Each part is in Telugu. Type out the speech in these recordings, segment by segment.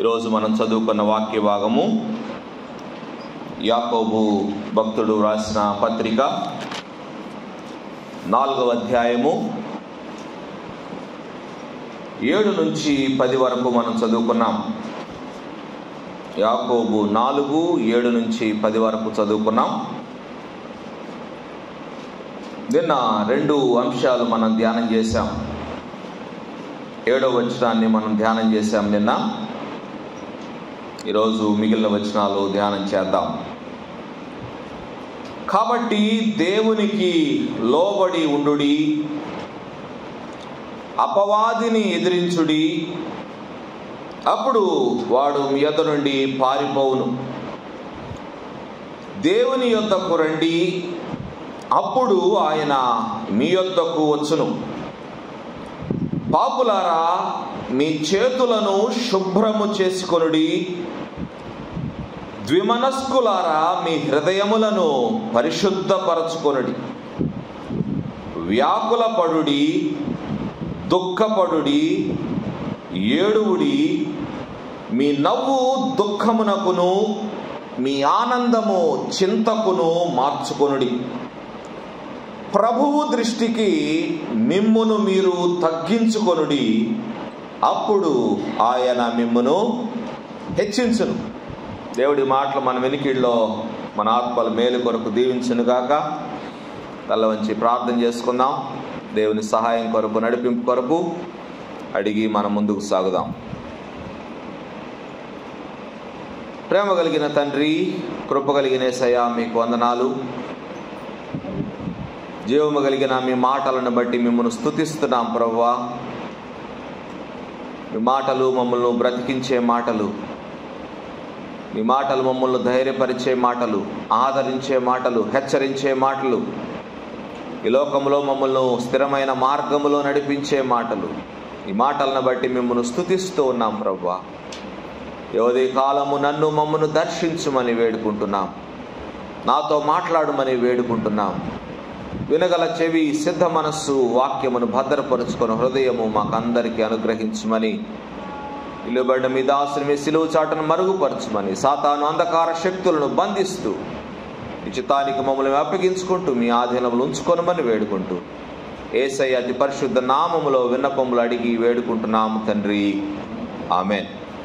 ఈరోజు మనం చదువుకున్న వాక్య భాగము యాకోబు భక్తుడు రాసిన పత్రిక నాలుగవ అధ్యాయము ఏడు నుంచి పది వరకు మనం చదువుకున్నాం యాకోబు నాలుగు ఏడు నుంచి పది వరకు చదువుకున్నాం నిన్న రెండు అంశాలు మనం ధ్యానం చేశాం ఏడో వచనాన్ని మనం ధ్యానం చేశాం నిన్న ఈరోజు మిగిలిన వచనాలు ధ్యానం చేద్దాం కాబట్టి దేవునికి లోబడి ఉండుడి అపవాదిని ఎదిరించుడి అప్పుడు వాడు మీ యొద్ద నుండి పారిపోవును దేవుని యొద్దకు రండి అప్పుడు ఆయన మీ యొద్దకు వచ్చును పాపులారా మీ చేతులను శుభ్రము చేసుకొనుడి ద్విమనస్కులారా మీ హృదయములను పరిశుద్ధపరచుకొనుడి వ్యాకులపడుడి దుఃఖపడుడి ఏడువుడి మీ నవ్వు దుఃఖమునకును మీ ఆనందము చింతకును మార్చుకొనుడి ప్రభువు దృష్టికి మిమ్మును మీరు తగ్గించుకొనుడి అప్పుడు ఆయన మిమ్మును హెచ్చించును దేవుడి మాటలు మన వెనికిడిలో మన ఆత్మల మేలు కొరకు దీవించునుగాక తల్ల వంచి ప్రార్థన చేసుకుందాం దేవుని సహాయం కొరకు నడిపింపు కొరకు అడిగి మనం ముందుకు సాగుదాం ప్రేమ కలిగిన తండ్రి కృప కలిగిన సయా మీకు వందనాలు జీవము కలిగిన మీ మాటలను బట్టి మిమ్మల్ని స్థుతిస్తున్నాం ప్రవ్వా మీ మాటలు మమ్మల్ని బ్రతికించే మాటలు మీ మాటలు మమ్మల్ని ధైర్యపరిచే మాటలు ఆదరించే మాటలు హెచ్చరించే మాటలు ఈ లోకంలో మమ్మల్ని స్థిరమైన మార్గములో నడిపించే మాటలు ఈ మాటలను బట్టి మిమ్మల్ని స్థుతిస్తూ ఉన్నాం ప్రవ్వా యోది కాలము నన్ను మమ్మను దర్శించుమని వేడుకుంటున్నాం నాతో మాట్లాడమని వేడుకుంటున్నాం వినగల చెవి సిద్ధ మనస్సు వాక్యమును భద్రపరుచుకొని హృదయము మాకందరికీ అనుగ్రహించమని ఇల్లుబడ్డ మీ దాసుని మీ సిలువు చాటును మరుగుపరచమని సాతాను అంధకార శక్తులను బంధిస్తూ నిశ్చితానికి మమ్మల్ని అప్పగించుకుంటూ మీ ఆధీనంలో ఉంచుకొనమని వేడుకుంటూ ఏసై అతి పరిశుద్ధ నామములో విన్నపములు అడిగి వేడుకుంటున్నాము తండ్రి ఆమె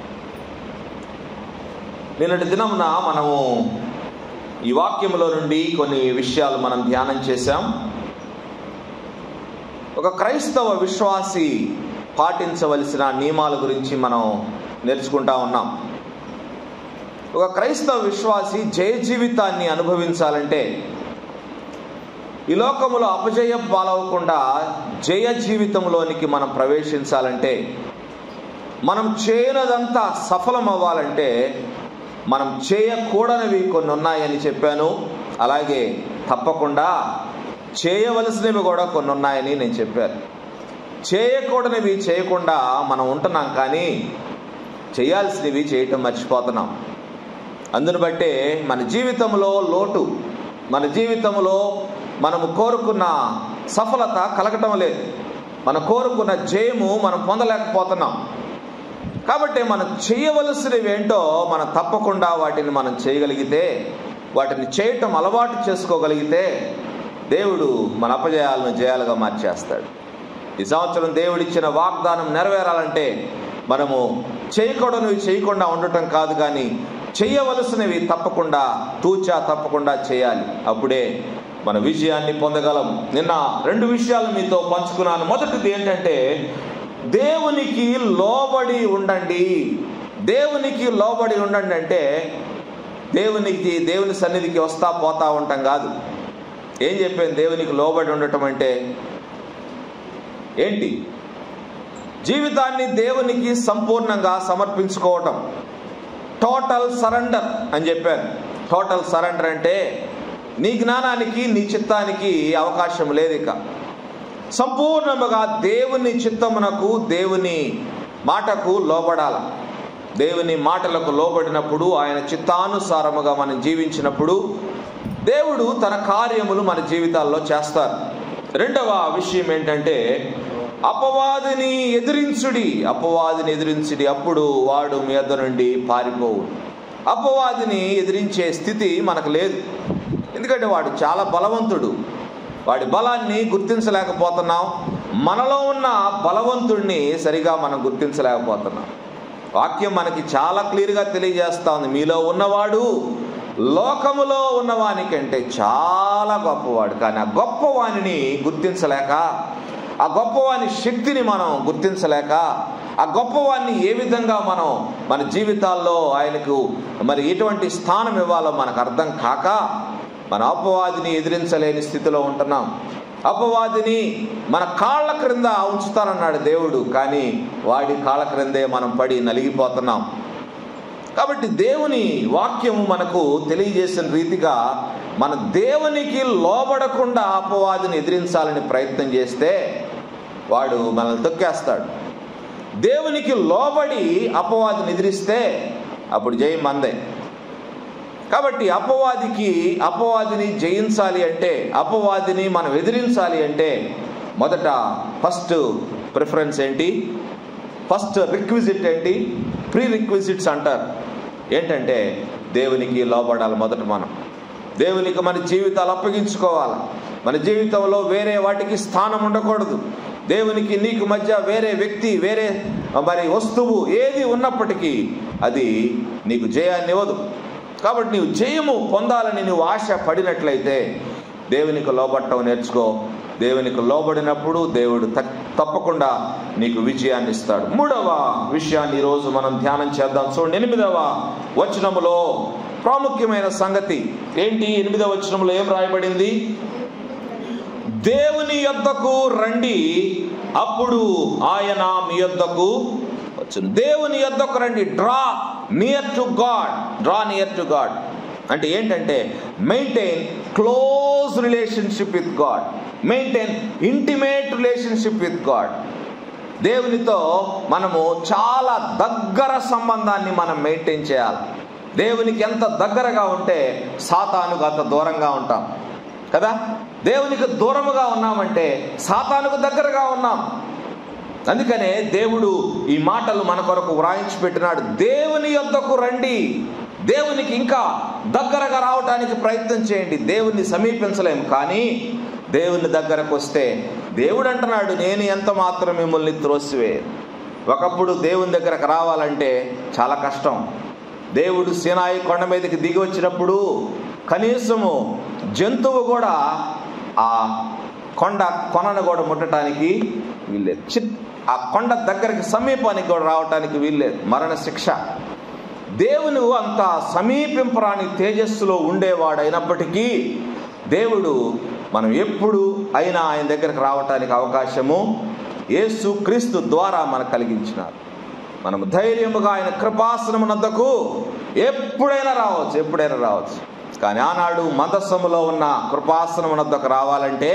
నిన్నటి దినమున మనము ఈ వాక్యములో నుండి కొన్ని విషయాలు మనం ధ్యానం చేశాం ఒక క్రైస్తవ విశ్వాసి పాటించవలసిన నియమాల గురించి మనం నేర్చుకుంటా ఉన్నాం ఒక క్రైస్తవ విశ్వాసి జయ జీవితాన్ని అనుభవించాలంటే ఈ లోకములో అపజయం పాలవకుండా జయ జీవితంలోనికి మనం ప్రవేశించాలంటే మనం చేయనదంతా సఫలం అవ్వాలంటే మనం చేయకూడనివి కొన్ని ఉన్నాయని చెప్పాను అలాగే తప్పకుండా చేయవలసినవి కూడా కొన్ని ఉన్నాయని నేను చెప్పాను చేయకూడనివి చేయకుండా మనం ఉంటున్నాం కానీ చేయాల్సినవి చేయటం మర్చిపోతున్నాం అందును బట్టే మన జీవితంలో లోటు మన జీవితంలో మనము కోరుకున్న సఫలత కలగటం లేదు మనం కోరుకున్న జయము మనం పొందలేకపోతున్నాం కాబట్టి మనం చేయవలసినవి ఏంటో మనం తప్పకుండా వాటిని మనం చేయగలిగితే వాటిని చేయటం అలవాటు చేసుకోగలిగితే దేవుడు మన అపజయాలను జయాలుగా మార్చేస్తాడు ఈ సంవత్సరం దేవుడిచ్చిన వాగ్దానం నెరవేరాలంటే మనము చేయకూడనివి చేయకుండా ఉండటం కాదు కానీ చేయవలసినవి తప్పకుండా తూచా తప్పకుండా చేయాలి అప్పుడే మన విజయాన్ని పొందగలం నిన్న రెండు విషయాలు మీతో పంచుకున్నాను మొదటిది ఏంటంటే దేవునికి లోబడి ఉండండి దేవునికి లోబడి ఉండండి అంటే దేవునికి దేవుని సన్నిధికి వస్తా పోతా ఉంటాం కాదు ఏం చెప్పాను దేవునికి లోబడి ఉండటం అంటే ఏంటి జీవితాన్ని దేవునికి సంపూర్ణంగా సమర్పించుకోవటం టోటల్ సరెండర్ అని చెప్పాను టోటల్ సరెండర్ అంటే నీ జ్ఞానానికి నీ చిత్తానికి అవకాశం లేదు ఇక సంపూర్ణముగా దేవుని చిత్తమునకు దేవుని మాటకు లోబడాల దేవుని మాటలకు లోబడినప్పుడు ఆయన చిత్తానుసారముగా మనం జీవించినప్పుడు దేవుడు తన కార్యములు మన జీవితాల్లో చేస్తారు రెండవ విషయం ఏంటంటే అపవాదిని ఎదిరించుడి అపవాదిని ఎదిరించుడి అప్పుడు వాడు మీ యొద్ద నుండి పారిపోవు అపవాదిని ఎదిరించే స్థితి మనకు లేదు ఎందుకంటే వాడు చాలా బలవంతుడు వాడి బలాన్ని గుర్తించలేకపోతున్నాం మనలో ఉన్న బలవంతుడిని సరిగా మనం గుర్తించలేకపోతున్నాం వాక్యం మనకి చాలా క్లియర్గా తెలియజేస్తా ఉంది మీలో ఉన్నవాడు లోకములో ఉన్నవానికంటే చాలా గొప్పవాడు కానీ ఆ గొప్పవానిని గుర్తించలేక ఆ గొప్పవాని శక్తిని మనం గుర్తించలేక ఆ గొప్పవాన్ని ఏ విధంగా మనం మన జీవితాల్లో ఆయనకు మరి ఎటువంటి స్థానం ఇవ్వాలో మనకు అర్థం కాక మన అపవాదిని ఎదిరించలేని స్థితిలో ఉంటున్నాం అపవాదిని మన కాళ్ళ క్రింద ఉంచుతానన్నాడు దేవుడు కానీ వాడి కాళ్ళ క్రిందే మనం పడి నలిగిపోతున్నాం కాబట్టి దేవుని వాక్యము మనకు తెలియజేసిన రీతిగా మన దేవునికి లోబడకుండా అపవాదిని ఎదిరించాలని ప్రయత్నం చేస్తే వాడు మనల్ని తొక్కేస్తాడు దేవునికి లోబడి అపవాదిని ఎదిరిస్తే అప్పుడు జయం మందే కాబట్టి అపవాదికి అపవాదిని జయించాలి అంటే అపవాదిని మనం ఎదిరించాలి అంటే మొదట ఫస్ట్ ప్రిఫరెన్స్ ఏంటి ఫస్ట్ రిక్విజిట్ ఏంటి ప్రీ రిక్విజిట్స్ అంటారు ఏంటంటే దేవునికి లోబడాలి మొదట మనం దేవునికి మన జీవితాలు అప్పగించుకోవాలి మన జీవితంలో వేరే వాటికి స్థానం ఉండకూడదు దేవునికి నీకు మధ్య వేరే వ్యక్తి వేరే మరి వస్తువు ఏది ఉన్నప్పటికీ అది నీకు జయాన్ని ఇవ్వదు కాబట్టి నీవు జయము పొందాలని నువ్వు ఆశ పడినట్లయితే దేవునికి లోబట్టం నేర్చుకో దేవునికి లోబడినప్పుడు దేవుడు తప్పకుండా నీకు విజయాన్ని ఇస్తాడు మూడవ విషయాన్ని ఈరోజు మనం ధ్యానం చేద్దాం చూడండి ఎనిమిదవ వచనములో ప్రాముఖ్యమైన సంగతి ఏంటి ఎనిమిదవ వచనంలో ఏం రాయబడింది దేవుని యొద్దకు రండి అప్పుడు ఆయన మీ యొద్దకు వచ్చును దేవుని యొద్దకు రండి draw near to God draw near to God అంటే ఏంటంటే maintain close relationship with God maintain intimate relationship with God దేవునితో మనము చాలా దగ్గర సంబంధాన్ని మనం మెయింటైన్ చేయాలి దేవునికి ఎంత దగ్గరగా ఉంటే సాతానుకు అంత దూరంగా ఉంటాం కదా దేవునికి దూరముగా ఉన్నామంటే సాతానుకు దగ్గరగా ఉన్నాం అందుకనే దేవుడు ఈ మాటలు మన కొరకు వ్రాయించి పెట్టినాడు దేవుని యొద్దకు రండి దేవునికి ఇంకా దగ్గరగా రావటానికి ప్రయత్నం చేయండి దేవుణ్ణి సమీపించలేము కానీ దేవుని దగ్గరకు వస్తే దేవుడు అంటున్నాడు నేను ఎంత మాత్రం మిమ్మల్ని త్రోసివే ఒకప్పుడు దేవుని దగ్గరకు రావాలంటే చాలా కష్టం దేవుడు సినాయి కొండ మీదకి దిగి వచ్చినప్పుడు కనీసము జంతువు కూడా ఆ కొండ కొనను కూడా ముట్టడానికి వీల్లేదు చి ఆ కొండ దగ్గరికి సమీపానికి కూడా రావటానికి వీల్లేదు మరణ శిక్ష దేవుని అంత సమీపింపరాని తేజస్సులో ఉండేవాడు అయినప్పటికీ దేవుడు మనం ఎప్పుడు అయినా ఆయన దగ్గరకు రావటానికి అవకాశము యేసు క్రీస్తు ద్వారా మనకు కలిగించినారు మనం ధైర్యముగా ఆయన కృపాసనమునద్దకు ఎప్పుడైనా రావచ్చు ఎప్పుడైనా రావచ్చు కానీ ఆనాడు మందస్సములో ఉన్న కృపాసనమునద్దకు రావాలంటే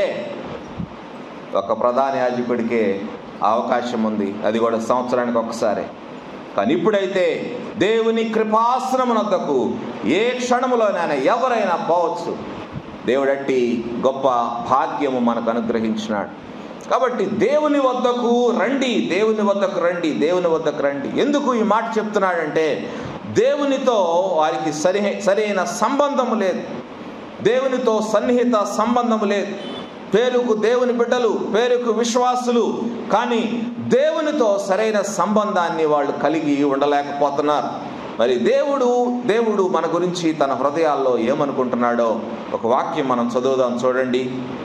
ఒక ప్రధాన యాజకుడికే అవకాశం ఉంది అది కూడా సంవత్సరానికి ఒకసారి కానీ ఇప్పుడైతే దేవుని కృపాసనమునద్దకు ఏ క్షణములోనైనా ఎవరైనా పోవచ్చు దేవుడట్టి గొప్ప భాగ్యము మనకు అనుగ్రహించినాడు కాబట్టి దేవుని వద్దకు రండి దేవుని వద్దకు రండి దేవుని వద్దకు రండి ఎందుకు ఈ మాట చెప్తున్నాడంటే దేవునితో వారికి సరి సరైన సంబంధము లేదు దేవునితో సన్నిహిత సంబంధము లేదు పేరుకు దేవుని బిడ్డలు పేరుకు విశ్వాసులు కానీ దేవునితో సరైన సంబంధాన్ని వాళ్ళు కలిగి ఉండలేకపోతున్నారు మరి దేవుడు దేవుడు మన గురించి తన హృదయాల్లో ఏమనుకుంటున్నాడో ఒక వాక్యం మనం చదువుదాం చూడండి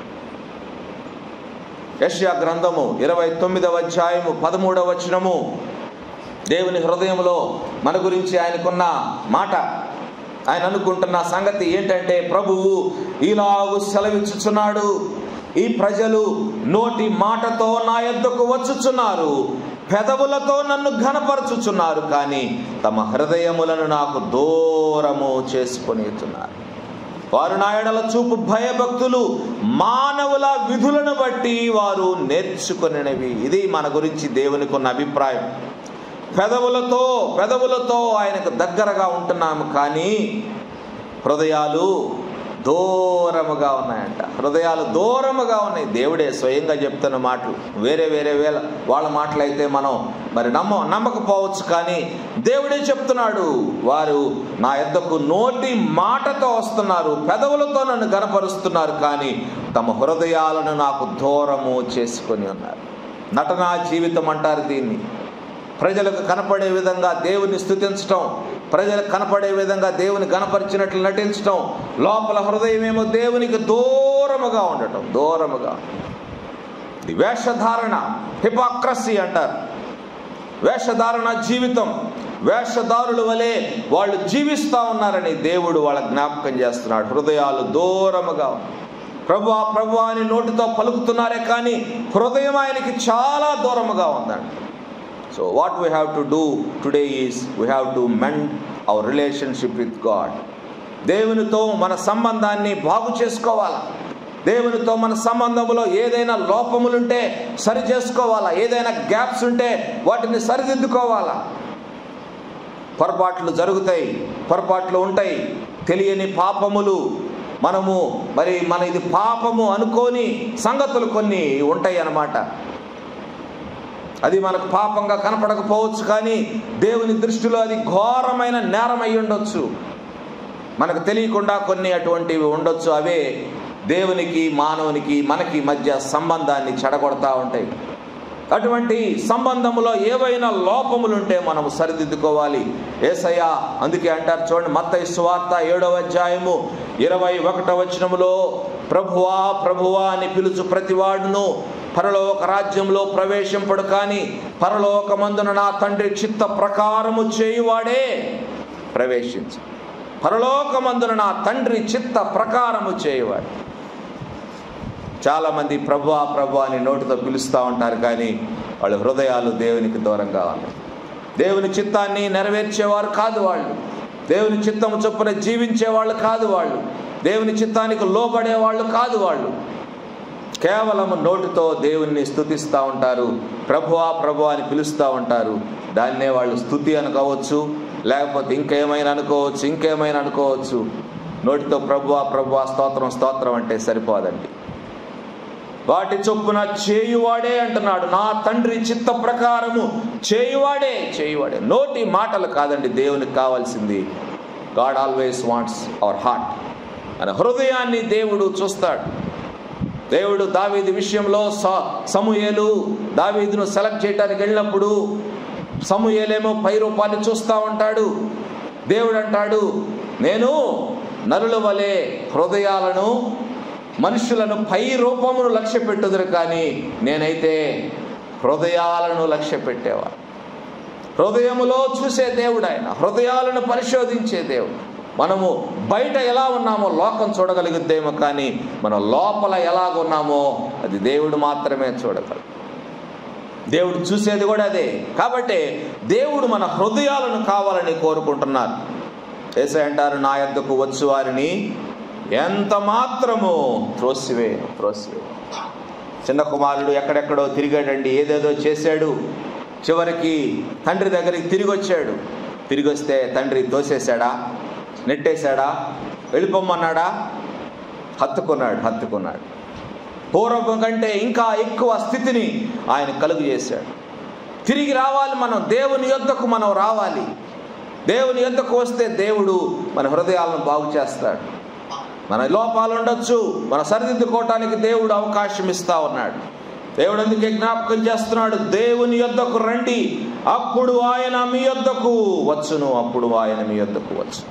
యష్యా గ్రంథము ఇరవై తొమ్మిదవ అధ్యాయము పదమూడవ వచనము దేవుని హృదయంలో మన గురించి ఆయనకున్న మాట ఆయన అనుకుంటున్న సంగతి ఏంటంటే ప్రభువు ఇలాగు సెలవిచ్చుచున్నాడు ఈ ప్రజలు నోటి మాటతో నా యొద్దకు వచ్చుచున్నారు పెదవులతో నన్ను ఘనపరచుచున్నారు కానీ తమ హృదయములను నాకు దూరము చేసుకొనిచున్నారు వారు నా ఎడల చూపు భయభక్తులు మానవుల విధులను బట్టి వారు నేర్చుకునేవి ఇది మన గురించి దేవునికి ఉన్న అభిప్రాయం పెదవులతో పెదవులతో ఆయనకు దగ్గరగా ఉంటున్నాము కానీ హృదయాలు దూరముగా ఉన్నాయంట హృదయాలు దూరముగా ఉన్నాయి దేవుడే స్వయంగా చెప్తున్న మాటలు వేరే వేరే వేల వాళ్ళ మాటలు అయితే మనం మరి నమ్మ నమ్మకపోవచ్చు కానీ దేవుడే చెప్తున్నాడు వారు నా యొద్దకు నోటి మాటతో వస్తున్నారు పెదవులతో నన్ను గనపరుస్తున్నారు కానీ తమ హృదయాలను నాకు దూరము చేసుకొని ఉన్నారు నటనా జీవితం అంటారు దీన్ని ప్రజలకు కనపడే విధంగా దేవుని స్థుతించటం ప్రజలకు కనపడే విధంగా దేవుని గనపరిచినట్లు నటించటం లోపల హృదయం ఏమో దేవునికి దూరముగా ఉండటం దూరముగా ఇది వేషధారణ హిపాక్రసీ అంటారు వేషధారణ జీవితం వేషధారుల వలె వాళ్ళు జీవిస్తూ ఉన్నారని దేవుడు వాళ్ళ జ్ఞాపకం చేస్తున్నాడు హృదయాలు దూరముగా ప్రభు ప్రభు అని నోటితో పలుకుతున్నారే కానీ హృదయం ఆయనకి చాలా దూరముగా ఉందండి so what we have to do today is we have to mend our relationship with God దేవునితో మన సంబంధాన్ని బాగు చేసుకోవాలా దేవునితో మన సంబంధంలో ఏదైనా లోపములుంటే సరి చేసుకోవాలా ఏదైనా గ్యాప్స్ ఉంటే వాటిని సరిదిద్దుకోవాలా పొరపాట్లు జరుగుతాయి పొరపాట్లు ఉంటాయి తెలియని పాపములు మనము మరి మన ఇది పాపము అనుకోని సంగతులు కొన్ని ఉంటాయి అన్నమాట అది మనకు పాపంగా కనపడకపోవచ్చు కానీ దేవుని దృష్టిలో అది ఘోరమైన నేరం అయి ఉండొచ్చు మనకు తెలియకుండా కొన్ని అటువంటివి ఉండొచ్చు అవే దేవునికి మానవునికి మనకి మధ్య సంబంధాన్ని చెడగొడతా ఉంటాయి అటువంటి సంబంధంలో ఏవైనా లోపములుంటే మనం సరిదిద్దుకోవాలి ఏసయ్య అందుకే అంటారు చూడండి మత్తయి సువార్త ఏడవ అధ్యాయము ఇరవై ఒకటవ వచనములో ప్రభువా ప్రభువా అని పిలుచు ప్రతివాడును పరలోక రాజ్యంలో ప్రవేశింపడు కానీ పరలోకమందున నా తండ్రి చిత్త ప్రకారము చేయువాడే ప్రవేశించు పరలోకమందున నా తండ్రి చిత్త ప్రకారము చేయువాడు చాలామంది ప్రభు ప్రభు అని నోటితో పిలుస్తూ ఉంటారు కానీ వాళ్ళ హృదయాలు దేవునికి దూరంగా ఉన్నాయి దేవుని చిత్తాన్ని నెరవేర్చేవారు కాదు వాళ్ళు దేవుని చిత్తము చొప్పున జీవించే వాళ్ళు కాదు వాళ్ళు దేవుని చిత్తానికి లోబడే వాళ్ళు కాదు వాళ్ళు కేవలం నోటితో దేవుణ్ణి స్తుతిస్తూ ఉంటారు ప్రభువా ప్రభు అని పిలుస్తూ ఉంటారు దాన్నే వాళ్ళు స్థుతి అనుకోవచ్చు లేకపోతే ఇంకేమైనా అనుకోవచ్చు ఇంకేమైనా అనుకోవచ్చు నోటితో ప్రభువా ప్రభువా స్తోత్రం స్తోత్రం అంటే సరిపోదండి వాటి చొప్పున చేయువాడే అంటున్నాడు నా తండ్రి చిత్త ప్రకారము చేయువాడే చేయువాడే నోటి మాటలు కాదండి దేవునికి కావాల్సింది God always wants our heart అని హృదయాన్ని దేవుడు చూస్తాడు దేవుడు దావీది విషయంలో సమూయేలు దావీదును సెలెక్ట్ చేయడానికి వెళ్ళినప్పుడు సమూయేలేమో పై రూపాన్ని చూస్తూ ఉంటాడు దేవుడు అంటాడు నేను నరుల వలె హృదయాలను మనుషులను పై రూపమును లక్ష్య పెట్టుదురు కానీ నేనైతే హృదయాలను లక్ష్య పెట్టేవాడు హృదయములో చూసే దేవుడు ఆయన హృదయాలను పరిశోధించే దేవుడు మనము బయట ఎలా ఉన్నామో లోకం చూడగలుగుద్దేమో కానీ మనం లోపల ఎలాగున్నామో అది దేవుడు మాత్రమే చూడగలడు దేవుడు చూసేది కూడా అదే కాబట్టి దేవుడు మన హృదయాలను కావాలని కోరుకుంటున్నారు ఏసై అంటారు నా యొద్దకు వచ్చు వారిని ఎంత మాత్రము త్రోసివే త్రోసివే చిన్న కుమారుడు ఎక్కడెక్కడో తిరిగాడండి ఏదేదో చేశాడు చివరికి తండ్రి దగ్గరికి తిరిగి వచ్చాడు తిరిగి వస్తే తండ్రి తోసేశాడా నెట్టేశాడా వెళ్ళిపోమ్మన్నాడా హత్తుకున్నాడు హత్తుకున్నాడు పూర్వం కంటే ఇంకా ఎక్కువ స్థితిని ఆయన కలుగు చేశాడు తిరిగి రావాలి మనం దేవుని యొద్దకు మనం రావాలి దేవుని యొద్దకు వస్తే దేవుడు మన హృదయాలను బాగు చేస్తాడు మన లోపాలు ఉండొచ్చు మన సరిదిద్దుకోవటానికి దేవుడు అవకాశం ఇస్తా ఉన్నాడు దేవుడు అందుకే జ్ఞాపకం చేస్తున్నాడు దేవుని యొద్దకు రండి అప్పుడు ఆయన మీ యొద్దకు వచ్చును అప్పుడు ఆయన మీ యొద్దకు వచ్చు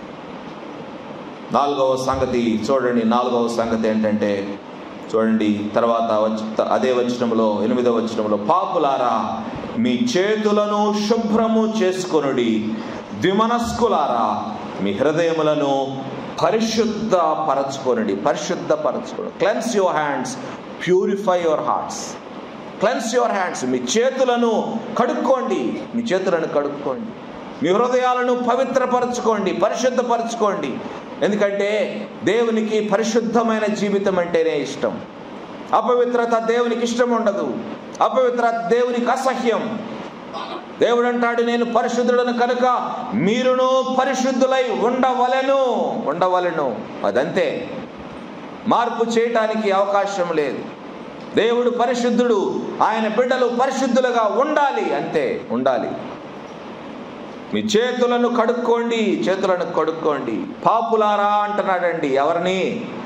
నాలుగవ సంగతి చూడండి నాలుగవ సంగతి ఏంటంటే చూడండి తర్వాత వచ్చ అదే వచనంలో ఎనిమిదవ వచనంలో పాపులారా మీ చేతులను శుభ్రము చేసుకొనుడి ద్విమనస్కులారా మీ హృదయములను పరిశుద్ధ పరచుకొనుడి పరిశుద్ధ పరచుకోండి cleanse your hands purify your hearts cleanse your hands మీ చేతులను కడుక్కోండి మీ చేతులను కడుక్కోండి మీ హృదయాలను పవిత్రపరచుకోండి పరిశుద్ధపరచుకోండి ఎందుకంటే దేవునికి పరిశుద్ధమైన జీవితం అంటేనే ఇష్టం అపవిత్రత దేవునికి ఇష్టం ఉండదు అపవిత్రత దేవునికి అసహ్యం దేవుడు అంటాడు నేను పరిశుద్ధుడను కనుక మీరును పరిశుద్ధులై ఉండవలెను ఉండవలెను అదంతే మార్పు చేయటానికి అవకాశం లేదు దేవుడు పరిశుద్ధుడు ఆయన బిడ్డలు పరిశుద్ధులుగా ఉండాలి అంతే ఉండాలి మీ చేతులను కడుక్కోండి చేతులను కడుక్కోండి పాపులారా అంటున్నాడండి ఎవరిని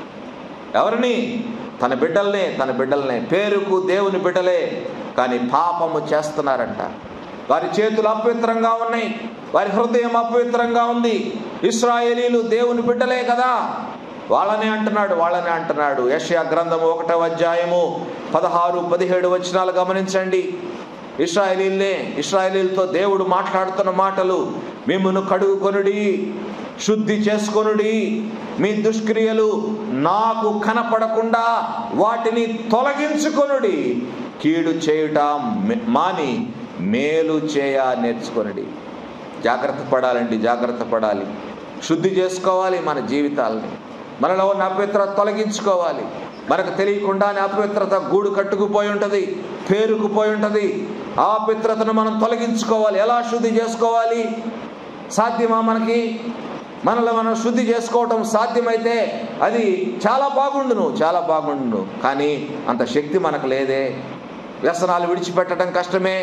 ఎవరిని తన బిడ్డల్నే తన బిడ్డలనే పేరుకు దేవుని బిడ్డలే కానీ పాపము చేస్తున్నారంట వారి చేతులు అపవిత్రంగా ఉన్నాయి వారి హృదయం అపవిత్రంగా ఉంది ఇస్రాయేలీలు దేవుని బిడ్డలే కదా వాళ్ళనే అంటున్నాడు వాళ్ళనే అంటున్నాడు యషయా గ్రంథము ఒకటవ అధ్యాయము పదహారు పదిహేడు వచనాలు గమనించండి ఇస్రాయలీలే ఇస్రాయలీలతో దేవుడు మాట్లాడుతున్న మాటలు మిమ్మను కడుగుకొనుడి శుద్ధి చేసుకొనుడి మీ దుష్క్రియలు నాకు కనపడకుండా వాటిని తొలగించుకొనుడి కీడు చేయుట మే- మాని మేలు చేయ నేర్చుకొనుడి జాగ్రత్త పడాలండి జాగ్రత్త పడాలి శుద్ధి చేసుకోవాలి మన జీవితాలని మనలో ఉన్న అపవిత్రత తొలగించుకోవాలి మనకు తెలియకుండానే అపవిత్రత గూడు కట్టుకుపోయి ఉంటుంది పేరుకుపోయి ఉంటుంది ఆ అపవిత్రతను మనం తొలగించుకోవాలి ఎలా శుద్ధి చేసుకోవాలి సాధ్యమా మనకి మనలో మనం శుద్ధి చేసుకోవటం సాధ్యమైతే అది చాలా బాగుండును చాలా బాగుండును కానీ అంత శక్తి మనకు లేదే వ్యసనాలు విడిచిపెట్టడం కష్టమే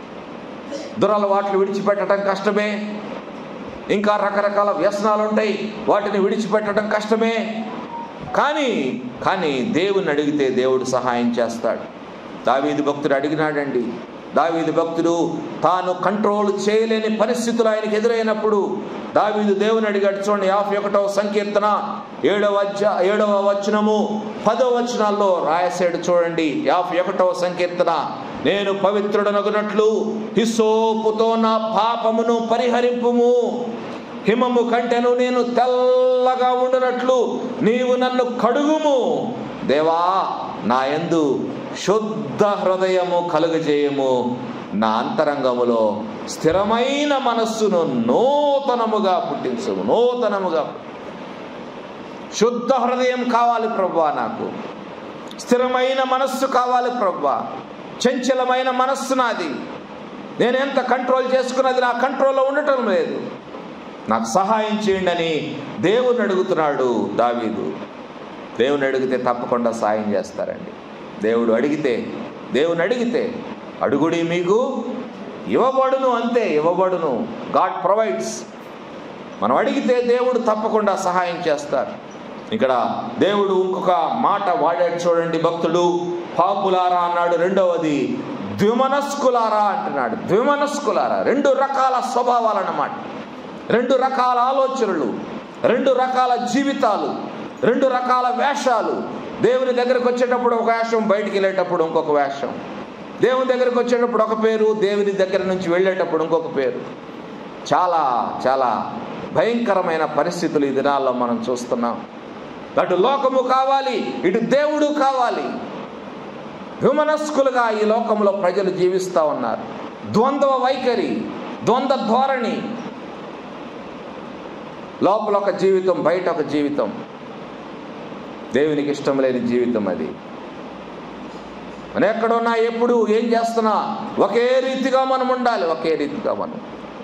దురలవాట్లు విడిచిపెట్టడం కష్టమే ఇంకా రకరకాల వ్యసనాలు ఉంటాయి వాటిని విడిచిపెట్టడం కష్టమే కానీ కానీ దేవుని అడిగితే దేవుడు సహాయం చేస్తాడు దావీదు భక్తుడు అడిగినాడండి దావీదు భక్తుడు తాను కంట్రోల్ చేయలేని పరిస్థితులు ఆయనకు ఎదురైనప్పుడు దావీదు దేవుని అడిగాడు చూడండి యాభై ఒకటవ సంకీర్తన ఏడవ అధ్యా ఏడవ వచనము పదవ వచనాల్లో రాయసాడు చూడండి యాభై ఒకటవ సంకీర్తన నేను పవిత్రుడనగునట్లు హిసోపుతో నా పాపమును పరిహరింపుము హిమము కంటెను నేను తెల్లగా ఉండునట్లు నీవు నన్ను కడుగుము దేవా నా యందు శుద్ధ హృదయము కలుగజేయము నా అంతరంగములో స్థిరమైన మనస్సును నూతనముగా పుట్టించము నూతనముగా శుద్ధ హృదయం కావాలి ప్రభా నాకు స్థిరమైన మనస్సు కావాలి ప్రభా చంచలమైన మనస్సు నాది నేను ఎంత కంట్రోల్ చేసుకున్నది నా కంట్రోల్లో ఉండటం లేదు నాకు సహాయం చేయండి అని దేవుని అడుగుతున్నాడు దావీదు దేవుని అడిగితే తప్పకుండా సాయం చేస్తారండి దేవుడు అడిగితే దేవుని అడిగితే అడుగుడి మీకు ఇవ్వబడును అంతే ఇవ్వబడును గాడ్ ప్రొవైడ్స్ మనం అడిగితే దేవుడు తప్పకుండా సహాయం చేస్తారు ఇక్కడ దేవుడు ఇంకొక మాట వాడాడు చూడండి భక్తుడు పాపులారా అన్నాడు రెండవది ద్విమనస్కులారా అంటున్నాడు ద్విమనస్కులారా రెండు రకాల స్వభావాలు అన్నమాట రెండు రకాల ఆలోచనలు రెండు రకాల జీవితాలు రెండు రకాల వేషాలు దేవుని దగ్గరకు వచ్చేటప్పుడు ఒక వేషం బయటికి వెళ్ళేటప్పుడు ఇంకొక వేషం దేవుని దగ్గరకు వచ్చేటప్పుడు ఒక పేరు దేవుని దగ్గర నుంచి వెళ్ళేటప్పుడు ఇంకొక పేరు చాలా చాలా భయంకరమైన పరిస్థితులు ఈ దినాల్లో మనం చూస్తున్నాం అటు లోకము కావాలి ఇటు దేవుడు కావాలి హ్యూమనస్కులుగా ఈ లోకంలో ప్రజలు జీవిస్తూ ఉన్నారు ద్వంద్వ వైఖరి ద్వంద్వ ధోరణి లోపల ఒక జీవితం బయట ఒక జీవితం దేవునికి ఇష్టం లేని జీవితం అది మనం ఎక్కడున్నా ఎప్పుడు ఏం చేస్తున్నా ఒకే రీతిగా మనం ఉండాలి ఒకే రీతిగా మనం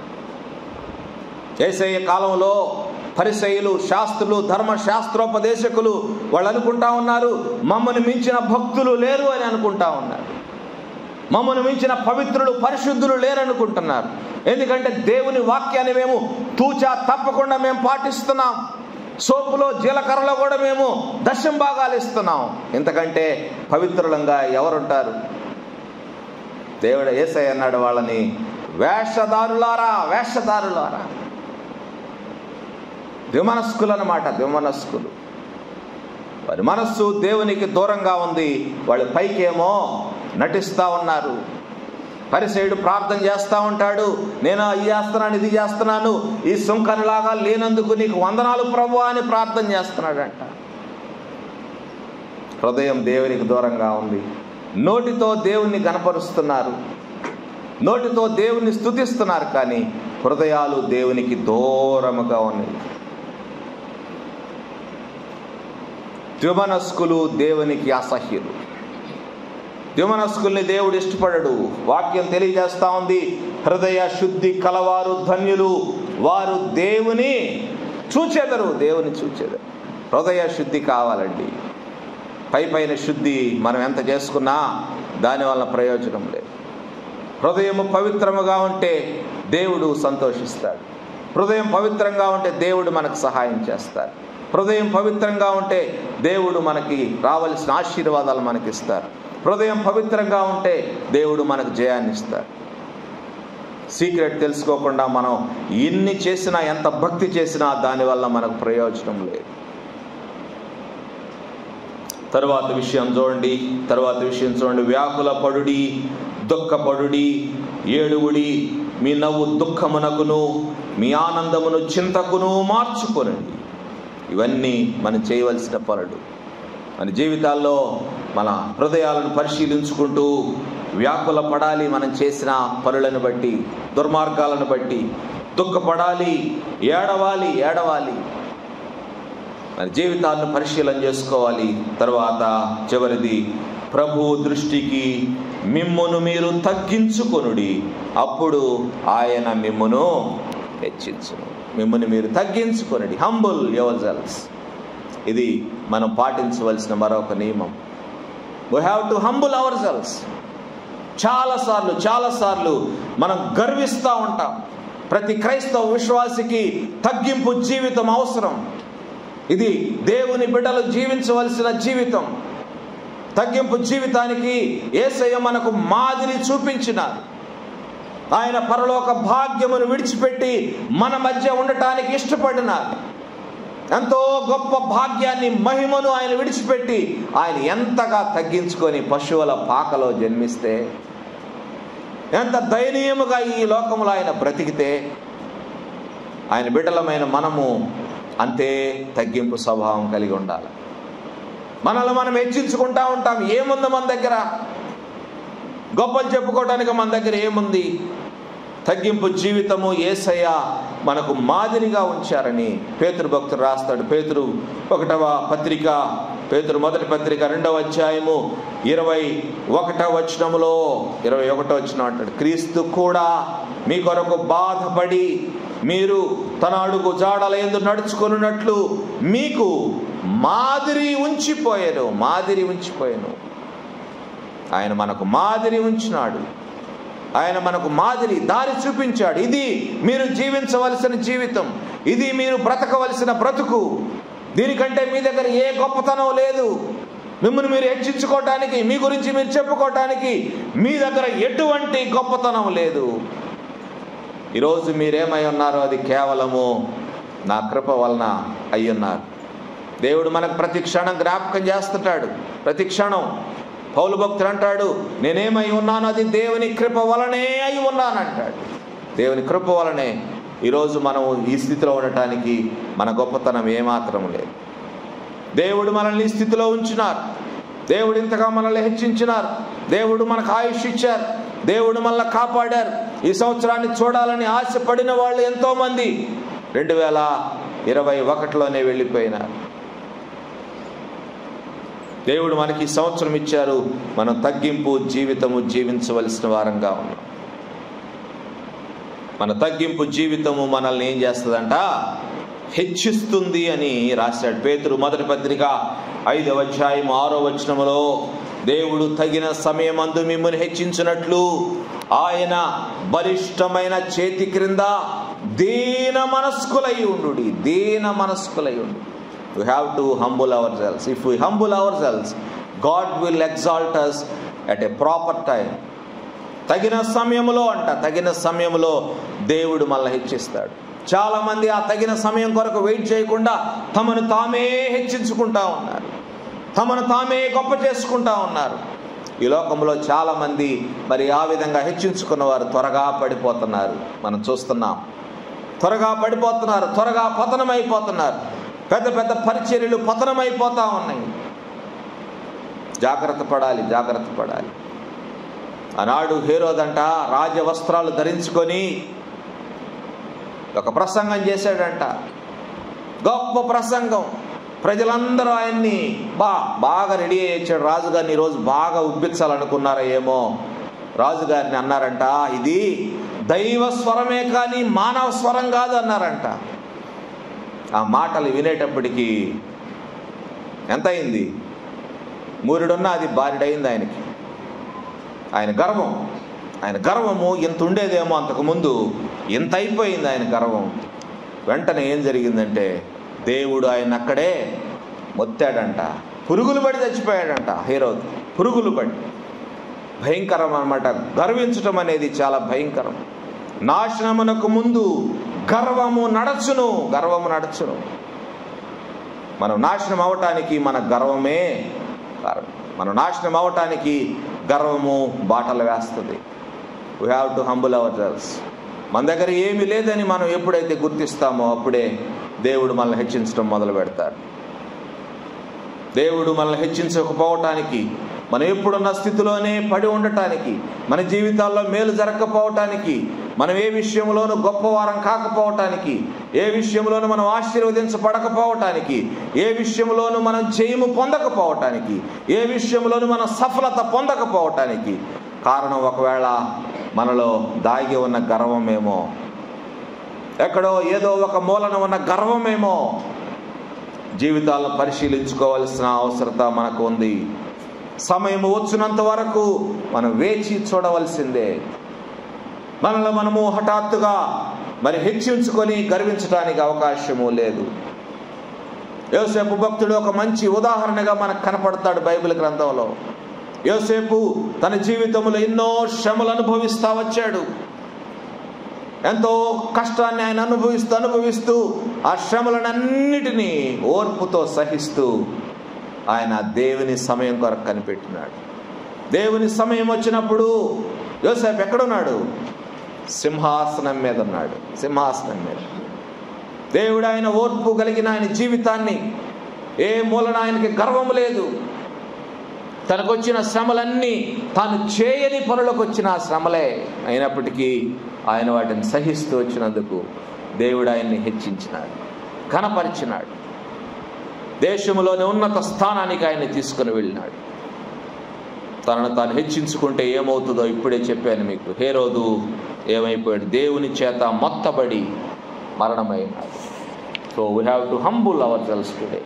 ఏసయ్య కాలంలో పరిసయులు శాస్త్రులు ధర్మశాస్త్రోపదేశకులు వాళ్ళు అనుకుంటా ఉన్నారు మమ్మల్ని మించిన భక్తులు లేరు అని అనుకుంటా ఉన్నారు మమ్మల్ని మించిన పవిత్రులు పరిశుద్ధులు లేరనుకుంటున్నారు ఎందుకంటే దేవుని వాక్యాన్ని మేము తూచా తప్పకుండా మేము పాటిస్తున్నాం సోపులో జీలకర్రలో కూడా మేము దశం భాగాలు ఇస్తున్నాం ఎందుకంటే పవిత్రులంగా ఎవరుంటారు దేవుడు ఏసై అన్నాడు వాళ్ళని వేషధారులారా వేషధారులారా ద్విమనస్కులు అన్నమాట ద్విమనస్కులు వారి మనస్సు దేవునికి దూరంగా ఉంది వాళ్ళు పైకేమో నటిస్తూ ఉన్నారు పరిసేయుడు ప్రార్థన చేస్తూ ఉంటాడు నేను ఇది చేస్తున్నాను ఇది చేస్తున్నాను ఈ సుంకనిలాగా లేనందుకు నీకు వందనాలు ప్రభు అని ప్రార్థన చేస్తున్నాడంట హృదయం దేవునికి దూరంగా ఉంది నోటితో దేవుణ్ణి గనపరుస్తున్నారు నోటితో దేవుణ్ణి స్తుతిస్తున్నారు కానీ హృదయాలు దేవునికి దూరముగా ఉన్నాయి ద్విమనస్కులు దేవునికి అసహ్యులు ద్విమనస్కుల్ని దేవుడు ఇష్టపడడు వాక్యం తెలియజేస్తా ఉంది హృదయ శుద్ధి కలవారు ధన్యులు వారు దేవుని చూచెదరు దేవుని చూచెదరు హృదయ శుద్ధి కావాలండి పై పైన శుద్ధి మనం ఎంత చేసుకున్నా దానివల్ల ప్రయోజనం లేదు హృదయము పవిత్రముగా ఉంటే దేవుడు సంతోషిస్తాడు హృదయం పవిత్రంగా ఉంటే దేవుడు మనకు సహాయం చేస్తాడు హృదయం పవిత్రంగా ఉంటే దేవుడు మనకి రావలసిన ఆశీర్వాదాలు మనకి ఇస్తారు హృదయం పవిత్రంగా ఉంటే దేవుడు మనకు జయాన్ని ఇస్తాడు సీక్రెట్ తెలుసుకోకుండా మనం ఎన్ని చేసినా ఎంత భక్తి చేసినా దానివల్ల మనకు ప్రయోజనం లేదు తరువాత విషయం చూడండి తరువాత విషయం చూడండి వ్యాకుల పడుడి దుఃఖపడుడి ఏడుగుడి మీ నవ్వు దుఃఖమునకును మీ ఆనందమును చింతకును మార్చుకొనండి ఇవన్నీ మనం చేయవలసిన పనులు మన జీవితాల్లో మన హృదయాలను పరిశీలించుకుంటూ వ్యాకుల పడాలి మనం చేసిన పనులను బట్టి దుర్మార్గాలను బట్టి దుఃఖపడాలి ఏడవాలి ఏడవాలి మన జీవితాలను పరిశీలన చేసుకోవాలి తర్వాత చివరిది ప్రభు దృష్టికి మిమ్మును మీరు తగ్గించుకొనుడి అప్పుడు ఆయన మిమ్మును హెచ్చించును మిమ్మల్ని మీరు తగ్గించుకొనుడి హంబుల్ యువర్ సెల్స్ ఇది మనం పాటించవలసిన మరొక నియమం we have to humble ourselves చాలాసార్లు చాలాసార్లు మనం గర్విస్తూ ఉంటాం ప్రతి క్రైస్తవ విశ్వాసికి తగ్గింపు జీవితం అవసరం ఇది దేవుని బిడ్డలు జీవించవలసిన జీవితం తగ్గింపు జీవితానికి ఏసయ్య మనకు మాదిరి చూపించినారు ఆయన పరలోక భాగ్యమును విడిచిపెట్టి మన మధ్య ఉండటానికి ఇష్టపడినారు ఎంతో గొప్ప భాగ్యాన్ని మహిమను ఆయన విడిచిపెట్టి ఆయన ఎంతగా తగ్గించుకొని పశువుల పాకలో జన్మిస్తే ఎంత దయనీయముగా ఈ లోకములో ఆయన బ్రతికితే ఆయన బిడ్డలమైన మనము అంతే తగ్గింపు స్వభావం కలిగి ఉండాలి మనల్ని మనం హెచ్చించుకుంటా ఉంటాం ఏముంది మన దగ్గర గొప్పలు చెప్పుకోవడానికి మన దగ్గర ఏముంది తగ్గింపు జీవితము ఏసయ్య మనకు మాదిరిగా ఉంచారని పేతురు భక్తుడు రాస్తాడు పేతురు ఒకటవ పత్రిక పేతురు మొదటి పత్రిక రెండవ అధ్యాయము ఇరవై ఒకటవ వచనములో ఇరవై ఒకటో వచనం అంటాడు క్రీస్తు కూడా మీ కొరకు బాధపడి మీరు తన అడుగు జాడల ఎందు నడుచుకున్నట్లు మీకు మాదిరి ఉంచిపోయాను మాదిరి ఉంచిపోయాను ఆయన మనకు మాదిరి ఉంచినాడు ఆయన మనకు మాదిరి దారి చూపించాడు ఇది మీరు జీవించవలసిన జీవితం ఇది మీరు బ్రతకవలసిన బ్రతుకు దీనికంటే మీ దగ్గర ఏ గొప్పతనం లేదు మిమ్మల్ని మీరు హెచ్చించుకోవటానికి మీ గురించి మీరు చెప్పుకోవటానికి మీ దగ్గర ఎటువంటి గొప్పతనం లేదు ఈరోజు మీరేమై ఉన్నారో అది కేవలము నా కృప వలన అయ్యున్నారు దేవుడు మనకు ప్రతి క్షణం జ్ఞాపకం చేస్తుంటాడు ప్రతి క్షణం పౌలు భక్తుడు అంటాడు నేనేమై ఉన్నాను అది దేవుని కృప వలనే అయి ఉన్నాను అంటాడు దేవుని కృప వలనే ఈరోజు మనం ఈ స్థితిలో ఉండటానికి మన గొప్పతనం ఏమాత్రం లేదు దేవుడు మనల్ని ఈ స్థితిలో ఉంచినారు దేవుడు ఇంతగా మనల్ని హెచ్చించినారు దేవుడు మనకు ఆయుష్ ఇచ్చారు దేవుడు మనల్ని కాపాడారు ఈ సంవత్సరాన్ని చూడాలని ఆశపడిన వాళ్ళు ఎంతోమంది రెండు వేల ఇరవై ఒకటిలోనే వెళ్ళిపోయినారు దేవుడు మనకి ఈ సంవత్సరం ఇచ్చారు మనం తగ్గింపు జీవితము జీవించవలసిన వారంగా ఉన్నాం మన తగ్గింపు జీవితము మనల్ని ఏం చేస్తుందంట హెచ్చిస్తుంది అని రాశాడు పేతురు మొదటి పత్రిక ఐదవ అధ్యాయం ఆరో వచనములో దేవుడు తగిన సమయమందు మిమ్మల్ని హెచ్చించినట్లు ఆయన బలిష్టమైన చేతి క్రింద దీన మనస్కులై ఉండు దీన మనస్కులై ఉండు we have to humble ourselves if we humble ourselves god will exalt us at a proper time తగిన సమయంలో అంట తగిన సమయంలో దేవుడు మళ్ళీ హెచ్చిస్తాడు చాలా మంది ఆ తగిన సమయం కొరకు వెయిట్ చేయకుండా తమను తామే హెచ్చించుకుంటా ఉన్నారు తమను తామే గొప్ప చేసుకుంటా ఉన్నారు ఈ లోకంలో చాలా మంది మరి ఆ విధంగా హెచ్చించుకున్న వారు త్వరగా పడిపోతున్నారు మనం చూస్తున్నాం త్వరగా పడిపోతున్నారు త్వరగా పతనమైపోతున్నారు పెద్ద పెద్ద పరిచర్యలు పతనమైపోతా ఉన్నాయి జాగ్రత్త పడాలి జాగ్రత్త పడాలి ఆనాడు హేరోదంట రాజవస్త్రాలు ధరించుకొని ఒక ప్రసంగం చేశాడంట గొప్ప ప్రసంగం ప్రజలందరూ ఆయన్ని బా బాగా రెడీ అయ్యాడు రాజుగారిని ఈరోజు బాగా ఉబ్బించాలనుకున్నారా ఏమో రాజుగారిని అన్నారంట ఇది దైవ స్వరమే కానీ మానవ స్వరం కాదు అన్నారంట ఆ మాటలు వినేటప్పటికీ ఎంత అయింది మూరుడున్న అది బారిడైంది ఆయనకి ఆయన గర్వం ఆయన గర్వము ఇంత ఉండేదేమో అంతకుముందు ఇంత అయిపోయింది ఆయన గర్వం వెంటనే ఏం జరిగిందంటే దేవుడు ఆయన అక్కడే మొత్తాడంట పురుగులు పడి చచ్చిపోయాడంట హీరో పురుగులు పడి భయంకరం అన్నమాట గర్వించటం అనేది చాలా భయంకరం నాశనమునకు ముందు గర్వము నడచును గర్వము నడచును మనం నాశనం అవటానికి మన గర్వమే కారణం మనం నాశనం అవటానికి గర్వము బాటలు వేస్తుంది we have to humble ourselves మన దగ్గర ఏమీ లేదని మనం ఎప్పుడైతే గుర్తిస్తామో అప్పుడే దేవుడు మనల్ని హెచ్చించడం మొదలు పెడతాడు దేవుడు మనల్ని హెచ్చించకపోవటానికి మనం ఎప్పుడున్న స్థితిలోనే పడి ఉండటానికి మన జీవితాల్లో మేలు జరగకపోవటానికి మనం ఏ విషయంలోనూ గొప్పవారం కాకపోవటానికి ఏ విషయంలోనూ మనం ఆశీర్వదించబడకపోవటానికి ఏ విషయంలోనూ మనం జయము పొందకపోవటానికి ఏ విషయంలోనూ మనం సఫలత పొందకపోవటానికి కారణం ఒకవేళ మనలో దాగి ఉన్న గర్వమేమో ఎక్కడో ఏదో ఒక మూలన ఉన్న గర్వమేమో జీవితాలను పరిశీలించుకోవాల్సిన అవసరత మనకు ఉంది సమయం వచ్చినంత వరకు మనం వేచి చూడవలసిందే మనలో మనము హఠాత్తుగా మరి హెచ్చించుకొని గర్వించడానికి అవకాశము లేదు యోసేపు భక్తుడు ఒక మంచి ఉదాహరణగా మనకు కనపడతాడు బైబిల్ గ్రంథంలో యోసేపు తన జీవితంలో ఎన్నో శ్రమలు అనుభవిస్తా వచ్చాడు ఎంతో కష్టాన్ని ఆయన అనుభవిస్తూ అనుభవిస్తూ ఆ శ్రమలనన్నిటినీ ఓర్పుతో సహిస్తూ ఆయన దేవుని సమయం కొరకు కనిపెట్టినాడు దేవుని సమయం వచ్చినప్పుడు యోసేపు ఎక్కడున్నాడు సింహాసనం మీద ఉన్నాడు సింహాసనం మీద దేవుడు ఆయన ఓర్పు కలిగిన ఆయన జీవితాన్ని ఏ మూలన ఆయనకి గర్వం లేదు తనకు వచ్చిన శ్రమలన్నీ తాను చేయని పనులకు వచ్చిన ఆ శ్రమలే అయినప్పటికీ ఆయన వాటిని సహిస్తూ వచ్చినందుకు దేవుడు ఆయన్ని హెచ్చించినాడు ఘనపరిచినాడు దేశంలోని ఉన్నత స్థానానికి ఆయన్ని తీసుకుని వెళ్ళినాడు తనను తాను హెచ్చించుకుంటే ఏమవుతుందో ఇప్పుడే చెప్పాను మీకు హేరోదు ఏమైపోయాడు దేవుని చేత మొత్తబడి మరణమైనాడు so we have to humble ourselves today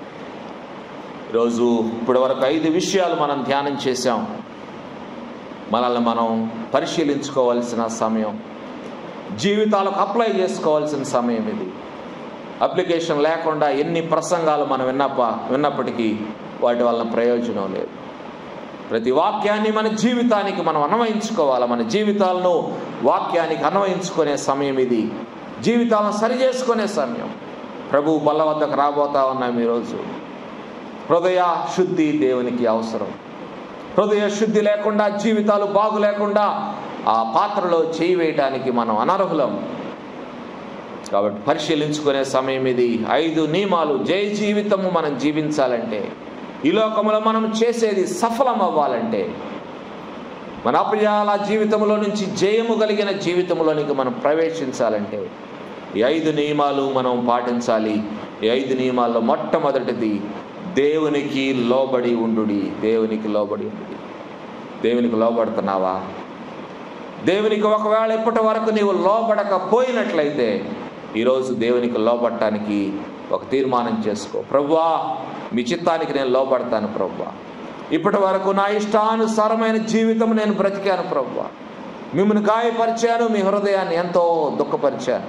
ఈరోజు ఇప్పటి వరకు ఐదు విషయాలు మనం ధ్యానం చేశాం మనల్ని మనం పరిశీలించుకోవాల్సిన సమయం జీవితాలకు అప్లై చేసుకోవాల్సిన సమయం ఇది అప్లికేషన్ లేకుండా ఎన్ని ప్రసంగాలు మనం విన్నప్ప విన్నప్పటికీ వాటి వలన ప్రయోజనం లేదు ప్రతి వాక్యాన్ని మన జీవితానికి మనం అన్వయించుకోవాలి మన జీవితాలను వాక్యానికి అన్వయించుకునే సమయం ఇది జీవితాలను సరి చేసుకునే సమయం ప్రభు బల్ల వద్దకు రాబోతా ఉన్నాం ఈరోజు హృదయ శుద్ధి దేవునికి అవసరం హృదయ శుద్ధి లేకుండా జీవితాలు బాగు లేకుండా ఆ పాత్రలో చేయి వేయడానికి మనం అనర్హులం కాబట్టి పరిశీలించుకునే సమయం ఇది ఐదు నియమాలు జయ జీవితము మనం జీవించాలంటే ఈ లోకంలో మనం చేసేది సఫలం అవ్వాలంటే మన అప్రియాల జీవితంలో నుంచి జయము కలిగిన జీవితంలోనికి మనం ప్రవేశించాలంటే ఈ ఐదు నియమాలు మనం పాటించాలి ఈ ఐదు నియమాల్లో మొట్టమొదటిది దేవునికి లోబడి ఉండుడి దేవునికి లోబడి ఉండుడి దేవునికి లోబడుతున్నావా దేవునికి ఒకవేళ ఇప్పటి వరకు నీవు లోబడకపోయినట్లయితే ఈరోజు దేవునికి లోబడటానికి ఒక తీర్మానం చేసుకో ప్రభువా మీ చిత్తానికి నేను లోబడతాను ప్రభువా ఇప్పటి వరకు నా ఇష్టానుసారమైన జీవితం నేను బ్రతికాను ప్రభువా మిమ్మల్ని గాయపరిచాను మీ హృదయాన్ని ఎంతో దుఃఖపరిచాను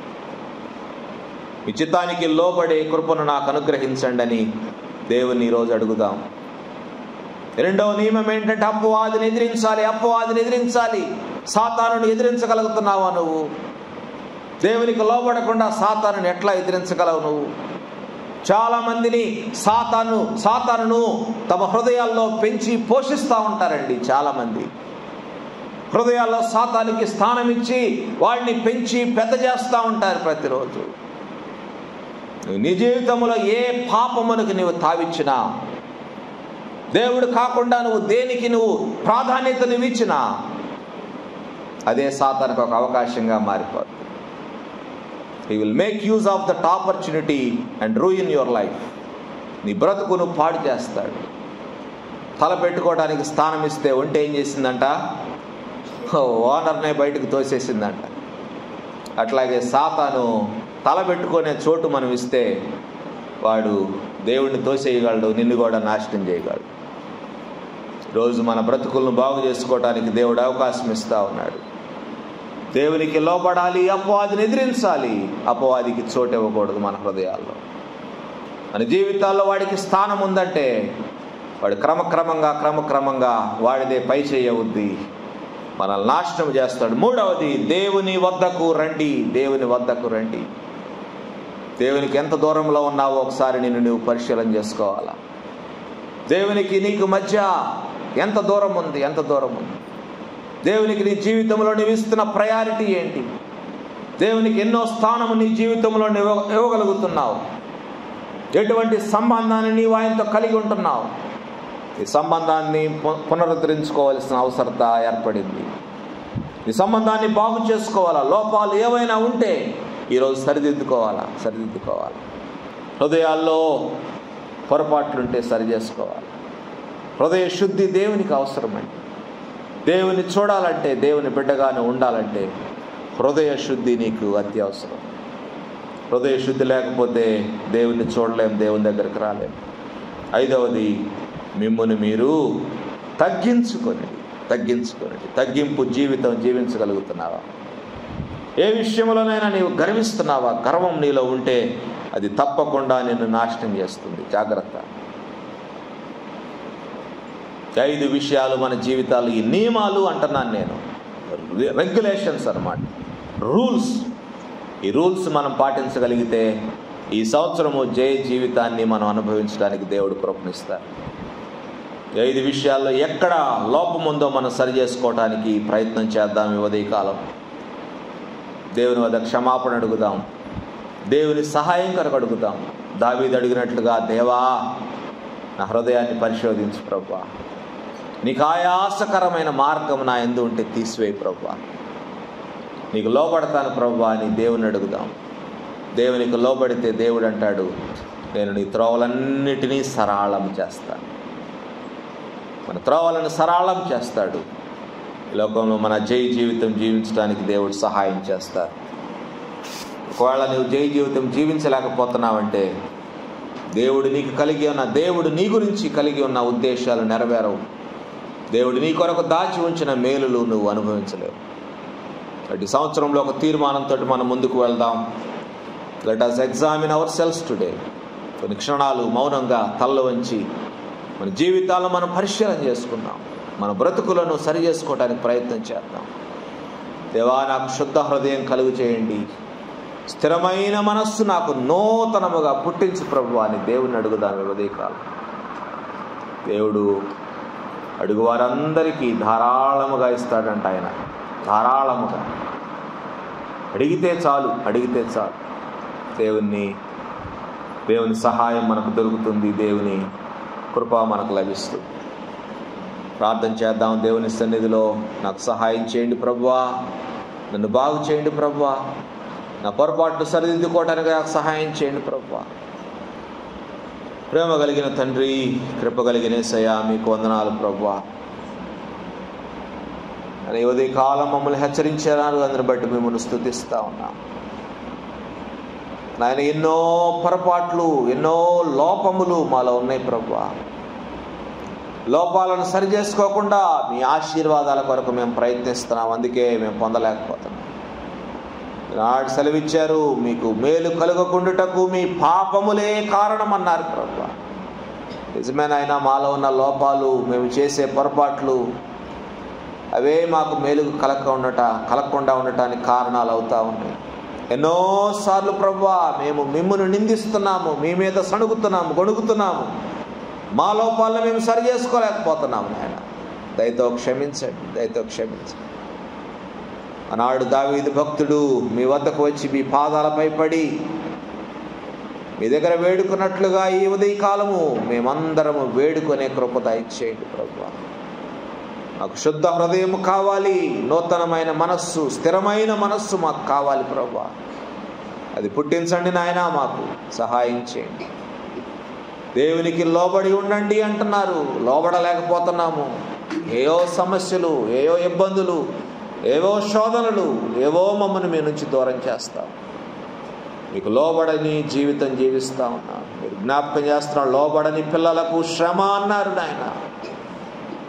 మీ చిత్తానికి లోబడే కృపను నాకు అనుగ్రహించండి అని దేవుని ఈరోజు అడుగుదాం రెండవ నియమం ఏంటంటే అప్పవాదిని ఎదిరించాలి అప్పవాదిని ఎదిరించాలి సాతానుని ఎదిరించగలుగుతున్నావా నువ్వు దేవునికి లోబడకుండా సాతానుని ఎట్లా ఎదిరించగలవు నువ్వు చాలా మందిని సాతాను సాతానును తమ హృదయాల్లో పెంచి పోషిస్తూ ఉంటారండి చాలా మంది హృదయాల్లో సాతానికి స్థానం ఇచ్చి వాడిని పెంచి పెద్ద చేస్తూ ఉంటారు ప్రతిరోజు నువ్వు నీ జీవితంలో ఏ పాపమునకు నీవు తావిచ్చినా దేవుడు కాకుండా నువ్వు దేనికి నువ్వు ప్రాధాన్యత నువ్వు ఇచ్చినా అదే సాతానికి ఒక అవకాశంగా మారిపోతుంది he will make use of that opportunity and ruin your life నీ బ్రతుకును పాడు చేస్తాడు తల పెట్టుకోవడానికి స్థానం ఇస్తే ఒంటి ఏం చేసిందంట ఓనర్నే బయటకు తోసేసిందంట అట్లాగే సాతాను తల పెట్టుకునే చోటు మనం ఇస్తే వాడు దేవుడిని తోసేయగలడు నిన్ను కూడా నాశనం చేయగలడు రోజు మన బ్రతుకులను బాగు చేసుకోవడానికి దేవుడు అవకాశం ఇస్తా ఉన్నాడు దేవునికి లోపడాలి అపవాదిని ఎదిరించాలి అపవాదికి చోటు ఇవ్వకూడదు మన హృదయాల్లో మన జీవితాల్లో వాడికి స్థానం ఉందంటే వాడు క్రమక్రమంగా క్రమక్రమంగా వాడిదే పై చేయవుద్ది మనల్ని నాశనం చేస్తాడు మూడవది దేవుని వద్దకు రండి దేవుని వద్దకు రండి దేవునికి ఎంత దూరంలో ఉన్నావో ఒకసారి నిన్ను నువ్వు పరిశీలన చేసుకోవాలా దేవునికి నీకు మధ్య ఎంత దూరం ఉంది ఎంత దూరం ఉంది దేవునికి నీ జీవితంలో నువ్వు ఇస్తున్న ప్రయారిటీ ఏంటి దేవునికి ఎన్నో స్థానము నీ జీవితంలో నువ్వు ఇవ్వగలుగుతున్నావు ఎటువంటి సంబంధాన్ని నీవు ఆయనతో కలిగి ఉంటున్నావు ఈ సంబంధాన్ని పు- పునరుద్ధరించుకోవాల్సిన అవసరత ఏర్పడింది ఈ సంబంధాన్ని బాగు చేసుకోవాలా లోపాలు ఏవైనా ఉంటే ఈరోజు సరిదిద్దుకోవాలా సరిదిద్దుకోవాలి హృదయాల్లో పొరపాట్లుంటే సరి చేసుకోవాలి హృదయ శుద్ధి దేవునికి అవసరమండి దేవుని చూడాలంటే దేవుని బిడ్డగానే ఉండాలంటే హృదయ శుద్ధి నీకు అత్యవసరం హృదయ శుద్ధి లేకపోతే దేవుని చూడలేం దేవుని దగ్గరికి రాలేం ఐదవది మిమ్ముని మీరు తగ్గించుకొని తగ్గించుకొని తగ్గింపు జీవితం జీవించగలుగుతున్నావా ఏ విషయంలోనైనా నీవు గర్విస్తున్నావా గర్వం నీలో ఉంటే అది తప్పకుండా నిన్ను నాశనం చేస్తుంది జాగ్రత్త ఐదు విషయాలు మన జీవితాలు ఈ నియమాలు అంటున్నాను నేను రెగ్యులేషన్స్ అన్నమాట రూల్స్ ఈ రూల్స్ మనం పాటించగలిగితే ఈ సంవత్సరము జయ జీవితాన్ని మనం అనుభవించడానికి దేవుడు కృపణిస్తారు ఈ ఐదు విషయాల్లో ఎక్కడ లోపం ఉందో మనం సరి చేసుకోవడానికి ప్రయత్నం చేద్దాం ఈ ఉదయకాలం దేవుని వద్ద క్షమాపణ అడుగుదాం దేవుని సహాయం కొరకు అడుగుదాం దావీదు అడిగినట్లుగా దేవా నా హృదయాన్ని పరిశోధించు ప్రభా నీకు ఆయాసకరమైన మార్గం నా ఎందు ఉంటే తీసివేయి ప్రభా నీకు లోబడతాను ప్రభా అని దేవుని అడుగుదాం దేవునికి లోబడితే దేవుడు అంటాడు నేను నీ త్రోవలన్నిటినీ సరళం చేస్తాను మన త్రోవలను సరళం చేస్తాడు ఈ లోకంలో మన జై జీవితం జీవించడానికి దేవుడు సహాయం చేస్తారు ఒకవేళ నువ్వు జై జీవితం జీవించలేకపోతున్నావంటే దేవుడు నీకు కలిగి ఉన్న దేవుడు నీ గురించి కలిగి ఉన్న ఉద్దేశాలు నెరవేరవు దేవుడు నీ కొరకు దాచి ఉంచిన మేలులు నువ్వు అనుభవించలేవు అటు సంవత్సరంలో ఒక తీర్మానంతో మనం ముందుకు వెళ్దాం let us examine ourselves today కొన్ని క్షణాలు మౌనంగా తల్ల వంచి మన జీవితాలను మనం పరిశీలన చేసుకుందాం మన బ్రతుకులను సరి చేసుకోవడానికి ప్రయత్నం చేద్దాం దేవా నాకు శుద్ధ హృదయం కలుగు చేయండి స్థిరమైన మనస్సు నాకు నూతనముగా పుట్టించు ప్రభు అని దేవుని అడుగుదాం ఈ ఉదయకాలం దేవుడు అడుగు వారందరికీ ధారాళముగా ఇస్తాడంట ఆయన ధారాళముగా అడిగితే చాలు అడిగితే చాలు దేవుణ్ణి దేవుని సహాయం మనకు దొరుకుతుంది దేవుని కృప మనకు లభిస్తుంది ప్రార్థన చేద్దాం దేవుని సన్నిధిలో నాకు సహాయం చేయండి ప్రభువా నన్ను బాగు చేయండి ప్రభువా నా పొరపాట్లు సరిదిద్దుకోవడానికి నాకు సహాయం చేయండి ప్రభువా ప్రేమ కలిగిన తండ్రి కృప కలిగిన సయా మీకు వందనాలు ప్రభువా అని ఉదయ కాలం మమ్మల్ని హెచ్చరించారు అందుని బట్టి మిమ్మల్ని స్థుతిస్తా ఉన్నాం నాయన ఎన్నో పొరపాట్లు ఎన్నో లోపములు మాలో ఉన్నాయి ప్రభువా లోపాలను సరి చేసుకోకుండా మీ ఆశీర్వాదాల కొరకు మేము ప్రయత్నిస్తున్నాం అందుకే మేము పొందలేకపోతున్నాం నాడు సెలవిచ్చారు మీకు మేలు కలుగకుండుటకు మీ పాపములే కారణం అన్నారు ప్రభు నిజమేనాయన మాలో ఉన్న లోపాలు మేము చేసే పొరపాట్లు అవే మాకు మేలు కలక ఉండట కలగకుండా ఉండటానికి కారణాలు అవుతా ఉన్నాయి ఎన్నోసార్లు ప్రభా మేము మిమ్మల్ని నిందిస్తున్నాము మీ మీద సణుగుతున్నాము గొణుగుతున్నాము మా లోపాలను మేము సరి చేసుకోలేకపోతున్నాము నాయన దయతో క్షమించండి దయతో క్షమించండి ఆనాడు దావీదు భక్తుడు మీ వద్దకు వచ్చి మీ పాదాలపై పడి మీ దగ్గర వేడుకున్నట్లుగా ఈ ఉదయ కాలము మేమందరము వేడుకునే కృప దయచేయండి ప్రభు మాకు శుద్ధ హృదయం కావాలి నూతనమైన మనస్సు స్థిరమైన మనస్సు మాకు కావాలి ప్రభు అది పుట్టించండి నాయన మాకు సహాయం చేయండి దేవునికి లోబడి ఉండండి అంటున్నారు లోబడలేకపోతున్నాము ఏవో సమస్యలు ఏవో ఇబ్బందులు ఏవో శోధనలు ఏవో మమ్మల్ని మీ నుంచి దూరం చేస్తాం మీకు లోబడని జీవితం జీవిస్తా ఉన్నాం మీరు జ్ఞాపకం చేస్తున్నారు లోబడని పిల్లలకు శ్రమ అన్నారు నాయన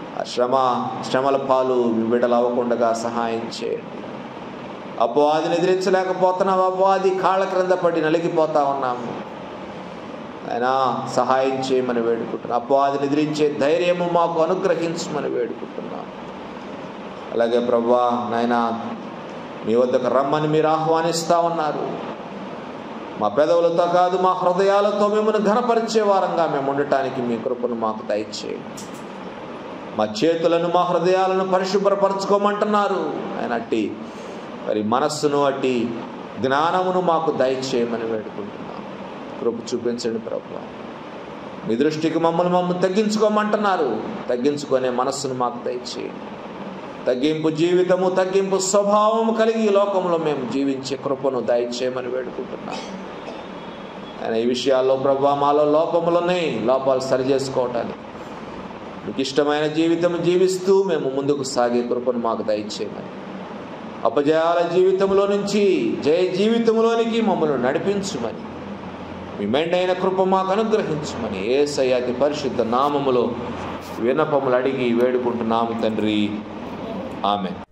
ఆ శ్రమ శ్రమల పాలు మీ బిడ్డలు అవ్వకుండా సహాయం చేయండి అపవాదిని ఎదిరించలేకపోతున్నాం అపవాది కాళ్ళ క్రింద పడి నలిగిపోతా ఉన్నాము ఆయన సహాయం చేయమని వేడుకుంటున్నాం అపవాదిని ఎదిరించే ధైర్యము మాకు అనుగ్రహించమని వేడుకుంటున్నాం అలాగే ప్రభా నాయన మీ వద్దకు రమ్మని మీరు ఆహ్వానిస్తూ ఉన్నారు మా పెదవులతో కాదు మా హృదయాలతో మిమ్మల్ని ఘనపరిచే వారంగా మేము ఉండటానికి మీ కృపను మాకు దయచేయండి మా చేతులను మా హృదయాలను పరిశుభ్రపరచుకోమంటున్నారు ఆయన అట్టి మరి మనస్సును అట్టి జ్ఞానమును మాకు దయచేయమని వేడుకుంటున్నాం కృప చూపించండి ప్రభు మీ దృష్టికి మమ్మల్ని మమ్మల్ని తగ్గించుకోమంటున్నారు తగ్గించుకునే మనస్సును మాకు దయచేయండి తగ్గింపు జీవితము తగ్గింపు స్వభావము కలిగి ఈ లోకంలో మేము జీవించే కృపను దయచేయమని వేడుకుంటున్నాం ఆయన ఈ విషయాల్లో ప్రభా మాలో లోపములు ఉన్నాయి లోపాలు సరి చేసుకోవటానికి మీకు ఇష్టమైన జీవితం జీవిస్తూ మేము ముందుకు సాగే కృపను మాకు దయచేయమని అపజయాల జీవితంలో నుంచి జయ జీవితంలోనికి మమ్మల్ని నడిపించుమని మీ మెండైన కృప మాకు అనుగ్రహించమని ఏ సయాతి పరిశుద్ధ నామములో వినపములు అడిగి వేడుకుంటున్నాము తండ్రి ఆమె